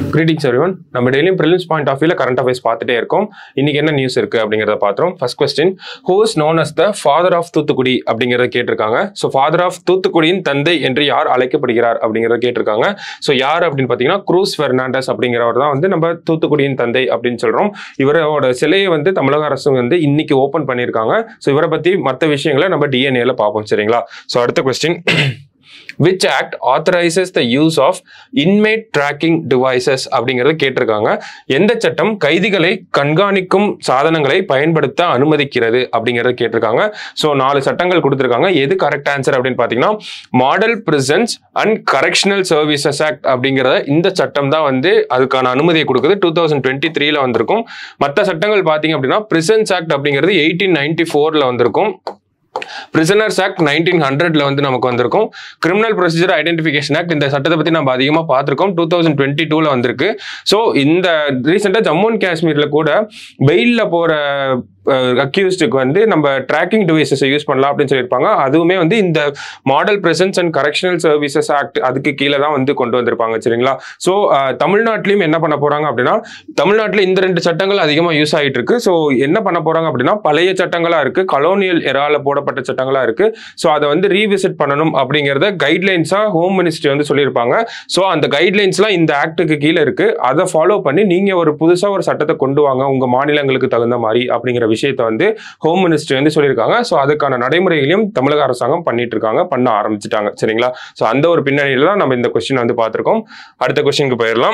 greetings everyone நம்ம டெய்லியும் prelims point of வியூல கரண்ட் அஃபேர்ஸ் பார்த்துட்டே இருக்கோம் இன்னைக்கு என்ன நியூஸ் இருக்கு அப்படிங்கிறத பார்த்துரும் first question who is known as the father of Thoothukudi அப்படிங்கிறத கேட்டிருக்காங்க ஸோ ஃபாதர் ஆஃப் தூத்துக்குடியின் தந்தை என்று யார் அழைக்கப்படுகிறார் அப்படிங்கிறத கேட்டிருக்காங்க ஸோ யார் அப்படின்னு பார்த்தீங்கன்னா க்ரூஸ் பெர்னாண்டஸ் அப்படிங்கிறவர் தான் வந்து நம்ம தூத்துக்குடியின் தந்தை அப்படின்னு சொல்றோம் இவரோட சிலையை வந்து தமிழக அரசு வந்து இன்னைக்கு ஓப்பன் பண்ணியிருக்காங்க ஸோ இவரை பத்தி மற்ற விஷயங்களை நம்ம டிஎன்ஏல பார்ப்போம் சரிங்களா ஸோ அடுத்த question which act authorises the use of inmate tracking devices அப்படிங்கறத கேட்டிருக்காங்க எந்த சட்டம் கைதிகளை கண்காணிக்கும் சாதனங்களை பயன்படுத்த அனுமதிக்கிறது அப்படிங்கறத கேட்டிருக்காங்க ஸோ நாலு சட்டங்கள் கொடுத்திருக்காங்க எது கரெக்ட் ஆன்சர் அப்படின்னு பார்த்தீங்கன்னா model prisons and correctional services act அப்படிங்கிறத இந்த சட்டம் தான் வந்து அதுக்கான அனுமதியை கொடுக்குது டூ தௌசண்ட் டுவெண்ட்டி த்ரீல வந்திருக்கும் மற்ற சட்டங்கள் பார்த்தீங்க அப்படின்னா பிரிசன்ஸ் ஆக்ட் அப்படிங்கிறது எயிட்டீன் நைன்டி ஃபோர்ல வந்திருக்கும் பிரிசனர்ஸ் ஆக்ட் நைன்டீன் ஹண்ட்ரட்ல வந்து நமக்கு வந்திருக்கும் கிரிமினல் ப்ரொசீஜர் ஐடென்டிஃபிகேஷன் ஆக்ட் இந்த சட்டத்தை பத்தி நம்ம அதிகமாக பார்த்துருக்கோம் டூ தௌசண்ட் டுவெண்ட்டி டூல வந்திருக்கு ஸோ இந்த ரீசெண்டாக ஜம்மு அண்ட் காஷ்மீர்ல கூட பெயில்ல போற அக்யூஸ்டுக்கு வந்து நம்ம ட்ராக்கிங் டிவைசஸை யூஸ் பண்ணலாம் அப்படின்னு சொல்லியிருப்பாங்க அதுவுமே வந்து இந்த model prisons and correctional services act அதுக்கு கீழே தான் வந்து கொண்டு வந்திருப்பாங்க சரிங்களா ஸோ தமிழ்நாட்டிலையும் என்ன பண்ண போறாங்க அப்படின்னா தமிழ்நாட்டில் இந்த ரெண்டு சட்டங்கள் அதிகமாக யூஸ் ஆகிட்டு இருக்கு ஸோ என்ன பண்ண போறாங்க அப்படின்னா பழைய சட்டங்களா இருக்கு கலோனியல் எரால போடப்பட்ட சட்டங்களா இருக்கு ஸோ அதை வந்து ரீவிசிட் பண்ணணும் அப்படிங்கிறத கைட்லைன்ஸா ஹோம் மினிஸ்ட்ரி வந்து சொல்லியிருப்பாங்க ஸோ அந்த கைட்லைன்ஸ்லாம் இந்த ஆக்டுக்கு கீழே இருக்கு அதை ஃபாலோ பண்ணி நீங்க ஒரு புதுசா ஒரு சட்டத்தை கொண்டு வாங்க உங்க மாநிலங்களுக்கு தகுந்த மாதிரி அப்படிங்கிற விஷயத்தை வந்து ஹோம் மினிஸ்ட்ரி வந்து சொல்லியிருக்காங்க ஸோ அதுக்கான நடைமுறைகளையும் தமிழக அரசாங்கம் பண்ணிட்டு இருக்காங்க பண்ண ஆரம்பிச்சிட்டாங்க சரிங்களா ஸோ அந்த ஒரு பின்னணியில தான் நம்ம இந்த கொஸ்டின் வந்து பார்த்துருக்கோம் அடுத்த கொஸ்டினுக்கு போயிடலாம்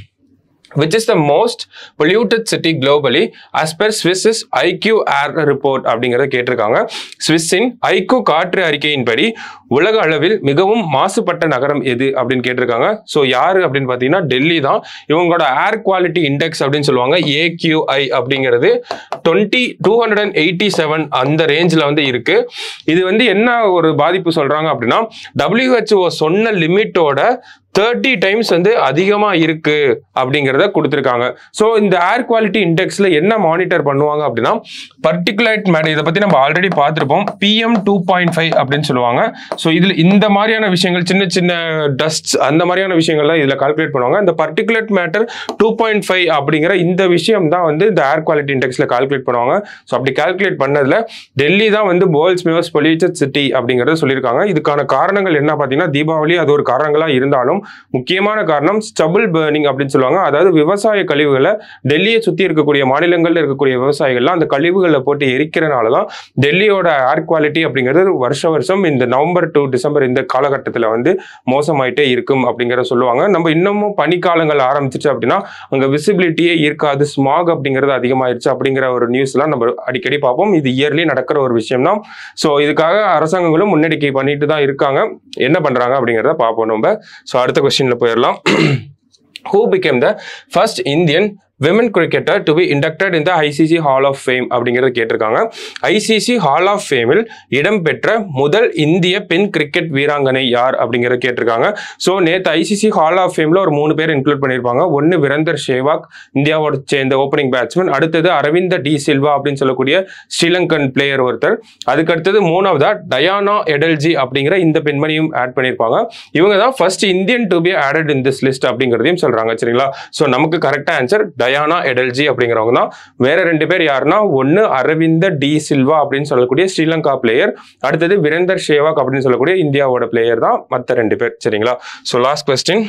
which is the most polluted city globally as per Swiss's IQ Air Report அப்படிங்கறத கேட்டிருக்காங்க ஸ்விஸ்ஸின் ஐக்யூ காற்று அறிக்கையின்படி உலக அளவில் மிகவும் மாசுபட்ட நகரம் எது அப்படின்னு கேட்டிருக்காங்க ஸோ யாரு அப்படின்னு பார்த்தீங்கன்னா டெல்லி தான் இவங்களோட ஏர் குவாலிட்டி இண்டெக்ஸ் அப்படின்னு சொல்லுவாங்க ஏக்யூஐ அப்படிங்கிறது twenty two hundred and eighty seven அந்த ரேஞ்சில் வந்து இருக்கு இது வந்து என்ன ஒரு பாதிப்பு சொல்றாங்க அப்படின்னா WHO சொன்ன லிமிட்டோட தேர்ட்டி டைம்ஸ் வந்து அதிகமாக இருக்கு அப்படிங்கிறத கொடுத்துருக்காங்க ஸோ இந்த ஏர் குவாலிட்டி இண்டெக்ஸில் என்ன மானிட்டர் பண்ணுவாங்க அப்படின்னா பர்டிகுலேட் மேட்டர் இதை பற்றி நம்ம ஆல்ரெடி பார்த்துருப்போம் பிஎம் டூ பாயிண்ட் ஃபைவ் அப்படின்னு சொல்லுவாங்க ஸோ இதில் இந்த மாதிரியான விஷயங்கள் சின்ன சின்ன டஸ்ட் அந்த மாதிரியான விஷயங்கள்லாம் இதில் கால்குலேட் பண்ணுவாங்க இந்த particulate matter two point five அப்படிங்கிற இந்த விஷயம் தான் வந்து இந்த ஏர் குவாலிட்டி இண்டெக்ஸில் கால்குலேட் பண்ணுவாங்க ஸோ அப்படி கால்குலேட் பண்ணதில் டெல்லி தான் வந்து வேர்ல்ட்ஸ் மோஸ்ட் பொல்யூட்டட் சிட்டி அப்படிங்கிறத சொல்லியிருக்காங்க இதுக்கான காரணங்கள் என்ன பார்த்தீங்கன்னா தீபாவளி அது ஒரு காரணங்களாக இருந்தாலும் முக்கியமான காரணம் ஸ்டபுள் பேர்னிங் அப்படின்னு சொல்லுவாங்க அதாவது விவசாய கழிவுகளை டெல்லியை சுற்றி இருக்கக்கூடிய மாநிலங்களில் இருக்கக்கூடிய விவசாயிகள்லாம் அந்த கழிவுகளை போட்டு எரிக்கிறனால தான் டெல்லியோட ஏர் குவாலிட்டி அப்படிங்கிறது வருஷ வருஷம் இந்த நவம்பர் டு டிசம்பர் இந்த காலகட்டத்தில் வந்து மோசமாயிட்டே இருக்கும் அப்படிங்கிற சொல்லுவாங்க நம்ம இன்னமும் பனிக்காலங்கள் ஆரம்பிச்சிச்சு அப்படின்னா அங்கே விசிபிலிட்டியே இருக்காது ஸ்மாக் அப்படிங்கிறது அதிகமாயிருச்சு அப்படிங்கிற ஒரு நியூஸ்லாம் நம்ம அடிக்கடி பார்ப்போம் இது இயர்லி நடக்கிற ஒரு விஷயம் தான் ஸோ இதுக்காக அரசாங்கங்களும் முன்னெடுக்கை பண்ணிட்டு தான் இருக்காங்க என்ன பண்றாங்க அப்படிங்கிறத பார்ப்போம் நம்ம ஸோ அடுத்த கொஸ்டின்ல போயிடலாம் who became the first Indian women cricketer to be inducted in the ICC hall of fame அப்படிங்கிறத கேட்டிருக்காங்க ஐசிசி ஹால் ஆஃப் ஃபேமில் இடம்பெற்ற முதல் இந்திய பெண் கிரிக்கெட் வீராங்கனை யார் அப்படிங்கிறத கேட்டிருக்காங்க ஸோ நேற்று ஐசிசி ஹால் ஆஃப் ஃபேமில் ஒரு மூணு பேர் இன்க்ளூட் பண்ணியிருப்பாங்க ஒன்று விரந்தர் சேவாக் இந்தியாவோட சேர்ந்த ஓப்பனிங் பேட்ஸ்மேன் அடுத்தது அரவிந்த டி சில்வா அப்படின்னு சொல்லக்கூடிய ஸ்ரீலங்கன் பிளேயர் ஒருத்தர் அதுக்கு அடுத்தது மூணாவதா டயானா எடல்ஜி அப்படிங்கிற இந்த பெண்மணியும் ஆட் பண்ணியிருப்பாங்க இவங்க தான் first Indian to be added in this list அப்படிங்கிறதையும் சொல்றாங்க சரிங்களா ஸோ நமக்கு கரெக்டாக ஆன்சர் டயானா எடல்ஜி அப்படிங்கிறவங்க தான் வேற ரெண்டு பேர் யாருன்னா ஒன்னு அரவிந்த டி சில்வா அப்படின்னு சொல்லக்கூடிய ஸ்ரீலங்கா பிளேயர் அடுத்தது விரேந்தர் ஷேவாக் அப்படின்னு சொல்லக்கூடிய இந்தியாவோட பிளேயர் தான் மற்ற ரெண்டு பேர் சரிங்களா so last question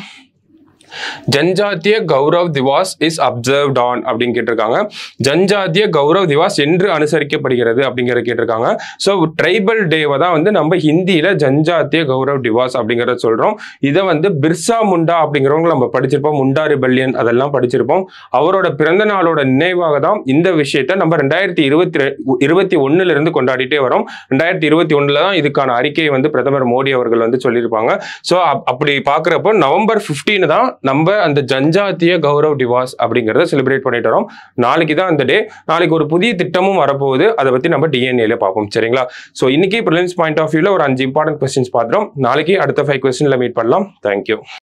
Janjatiya Gaurav Divas is observed on அப்படின்னு கேட்டிருக்காங்க ஜன்ஜாத்திய கௌரவ் திவாஸ் என்று அனுசரிக்கப்படுகிறது அப்படிங்கிறத கேட்டிருக்காங்க ஸோ ட்ரைபல் டேவை தான் வந்து நம்ம ஹிந்தியில ஜன்ஜாத்திய கௌரவ் திவாஸ் அப்படிங்கிறத சொல்றோம் இதை வந்து பிர்சா முண்டா அப்படிங்கிறவங்க நம்ம படிச்சிருப்போம் முண்டா ரிபல்லியன் அதெல்லாம் படிச்சிருப்போம் அவரோட பிறந்த நாளோட நினைவாக தான் இந்த விஷயத்தை நம்ம ரெண்டாயிரத்தி இருபத்தி இருபத்தி ஒண்ணுல இருந்து கொண்டாடிட்டே வரோம் ரெண்டாயிரத்தி இருபத்தி ஒண்ணுல தான் இதுக்கான அறிக்கையை வந்து பிரதமர் மோடி அவர்கள் வந்து சொல்லியிருப்பாங்க ஸோ அப்படி பார்க்குறப்போ நவம்பர் 15 தான் நம்ம அந்த ஜன்ஜாத்திய கௌரவ் டிவாஸ் அப்படிங்கிறத செலிப்ரேட் பண்ணிட்டு வரோம் நாளைக்கு தான் அந்த டே நாளைக்கு ஒரு புதிய திட்டமும் வரப்போகுது அதை பத்தி நம்ம டிஎன்ஏல பார்ப்போம் சரிங்களா ஸோ இன்னைக்கு ப்ரிலிம்ஸ் பாயிண்ட் ஆஃப் வியூல ஒரு அஞ்சு இம்பார்ட்டன்ட் கொஸ்டின்ஸ் பார்த்துறோம் நாளைக்கு அடுத்த ஃபைவ் கொஸ்டின்ல மீட் பண்ணலாம் தேங்க்யூ